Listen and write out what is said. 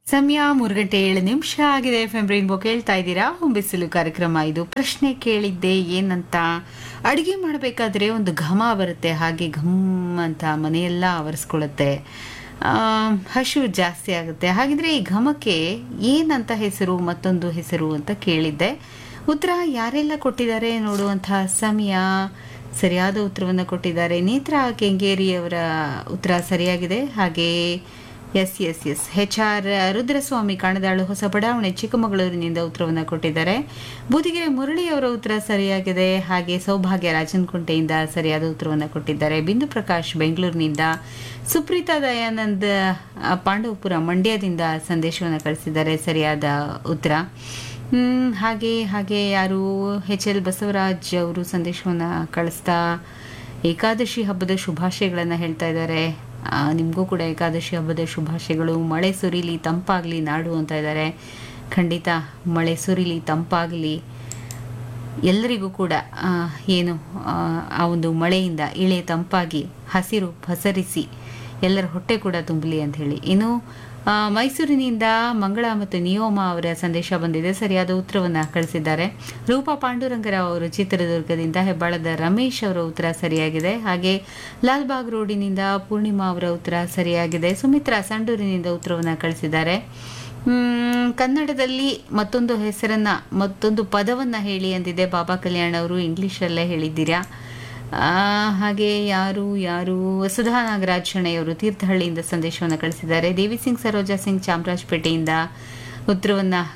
ಸಮಯ ಮೂರು ಗಂಟೆ ಏಳು ನಿಮಿಷ ಆಗಿದೆ ಎಫ್ ಎಂ ರೈನ್ಬೋ ಕೇಳ್ತಾ ಇದ್ದೀರಾ ಹೊಂಬಿಸಿಲು ಕಾರ್ಯಕ್ರಮ ಇದು ಪ್ರಶ್ನೆ ಕೇಳಿದ್ದೆ ಏನಂತ ಅಡುಗೆ ಮಾಡಬೇಕಾದ್ರೆ ಒಂದು ಘಮ ಬರುತ್ತೆ ಹಾಗೆ ಘಮ್ ಅಂತ ಮನೆಯೆಲ್ಲ ಆವರಿಸ್ಕೊಳ್ಳುತ್ತೆ ಆ, ಹಶು ಜಾಸ್ತಿ ಆಗುತ್ತೆ ಹಾಗಿದ್ರೆ ಈ ಘಮಕ್ಕೆ ಏನಂತ ಹೆಸರು ಮತ್ತೊಂದು ಹೆಸರು ಅಂತ ಕೇಳಿದ್ದೆ ಉತ್ತರ ಯಾರೆಲ್ಲ ಕೊಟ್ಟಿದ್ದಾರೆ ನೋಡುವಂತಹ ಸಮಯ ಸರಿಯಾದ ಉತ್ತರವನ್ನು ಕೊಟ್ಟಿದ್ದಾರೆ ನೇತ್ರ ಕೆಂಗೇರಿಯವರ ಉತ್ತರ ಸರಿಯಾಗಿದೆ ಹಾಗೆ S S S H R Rudraswamy ಕಾಣದಾಳು ಹೊಸ ಬಡಾವಣೆ ಚಿಕ್ಕಮಗಳೂರಿನಿಂದ ಉತ್ತರವನ್ನು ಕೊಟ್ಟಿದ್ದಾರೆ ಬೂದಿಗೆರೆ ಮುರಳಿ ಅವರ ಉತ್ತರ ಸರಿಯಾಗಿದೆ ಹಾಗೆ ಸೌಭಾಗ್ಯ ರಾಜನಕುಂಟೆಯಿಂದ ಸರಿಯಾದ ಉತ್ತರವನ್ನು ಕೊಟ್ಟಿದ್ದಾರೆ ಬಿಂದು ಪ್ರಕಾಶ್ ಬೆಂಗಳೂರಿನಿಂದ ಸುಪ್ರೀತಾ ದಯಾನಂದ್ ಆ, ಪಾಂಡವಪುರ ಮಂಡ್ಯದಿಂದ ಸಂದೇಶವನ್ನು ಕಳಿಸಿದ್ದಾರೆ ಸರಿಯಾದ ಉತ್ತರ ಹ್ಮ್, ಹಾಗೆ ಹಾಗೆ ಯಾರು ಎಚ್ ಎಲ್ ಬಸವರಾಜ್ ಅವರು ಸಂದೇಶವನ್ನು ಕಳಿಸ್ತಾ ಏಕಾದಶಿ ಹಬ್ಬದ ಶುಭಾಶಯಗಳನ್ನು ಹೇಳ್ತಾ ಇದ್ದಾರೆ ಆ, ನಿಮಗೂ ಕೂಡ ಏಕಾದಶಿ ಹಬ್ಬದ ಶುಭಾಶಯಗಳು ಮಳೆ ಸುರಿಲಿ ತಂಪಾಗಲಿ ನಾಡು ಅಂತ ಇದ್ದಾರೆ ಖಂಡಿತ ಮಳೆ ಸುರಿಲಿ ತಂಪಾಗಲಿ ಎಲ್ಲರಿಗೂ ಕೂಡ ಆ, ಏನು ಆ, ಆ ಒಂದು ಮಳೆಯಿಂದ ಇಳೆ ತಂಪಾಗಿ ಹಸಿರು ಪಸರಿಸಿ ಎಲ್ಲರ ಹೊಟ್ಟೆ ಕೂಡ ತುಂಬಲಿ ಅಂತ ಹೇಳಿ ಇನ್ನು ಆ, ಮೈಸೂರಿನಿಂದ ಮಂಗಳ ಮತ್ತು ನಿಯೋಮ ಅವರ ಸಂದೇಶ ಬಂದಿದೆ ಸರಿಯಾದ ಉತ್ತರವನ್ನು ಕಳಿಸಿದ್ದಾರೆ ರೂಪಾ ಪಾಂಡುರಂಗರಾವ್ ಅವರು ಚಿತ್ರದುರ್ಗದಿಂದ ಹೆಬ್ಬಾಳದ ರಮೇಶ್ ಅವರ ಉತ್ತರ ಸರಿಯಾಗಿದೆ ಹಾಗೆ ಲಾಲ್ಬಾಗ್ ರೋಡಿನಿಂದ ಪೂರ್ಣಿಮಾ ಅವರ ಉತ್ತರ ಸರಿಯಾಗಿದೆ ಸುಮಿತ್ರಾ ಸಂಡೂರಿನಿಂದ ಉತ್ತರವನ್ನು ಕಳಿಸಿದ್ದಾರೆ ಮ್, ಕನ್ನಡದಲ್ಲಿ ಮತ್ತೊಂದು ಹೆಸರನ್ನ ಮತ್ತೊಂದು ಪದವನ್ನ ಹೇಳಿ ಅಂದಿದೆ ಬಾಬಾ ಕಲ್ಯಾಣ್ ಅವರು ಇಂಗ್ಲಿಷಲ್ಲೇ ಹೇಳಿದ್ದೀರಾ ಆ, ಹಾಗೆ ಯಾರು ಯಾರು ಸುಧಾ ನಾಗರಾಜ್ ಶೆಣೆಯವರು ತೀರ್ಥಹಳ್ಳಿಯಿಂದ ಸಂದೇಶವನ್ನು ಕಳಿಸಿದ್ದಾರೆ ದೇವಿ ಸಿಂಗ್ ಸರೋಜಾ ಸಿಂಗ್ ಚಾಮರಾಜಪೇಟೆಯಿಂದ ಉತ್ತರವನ್ನ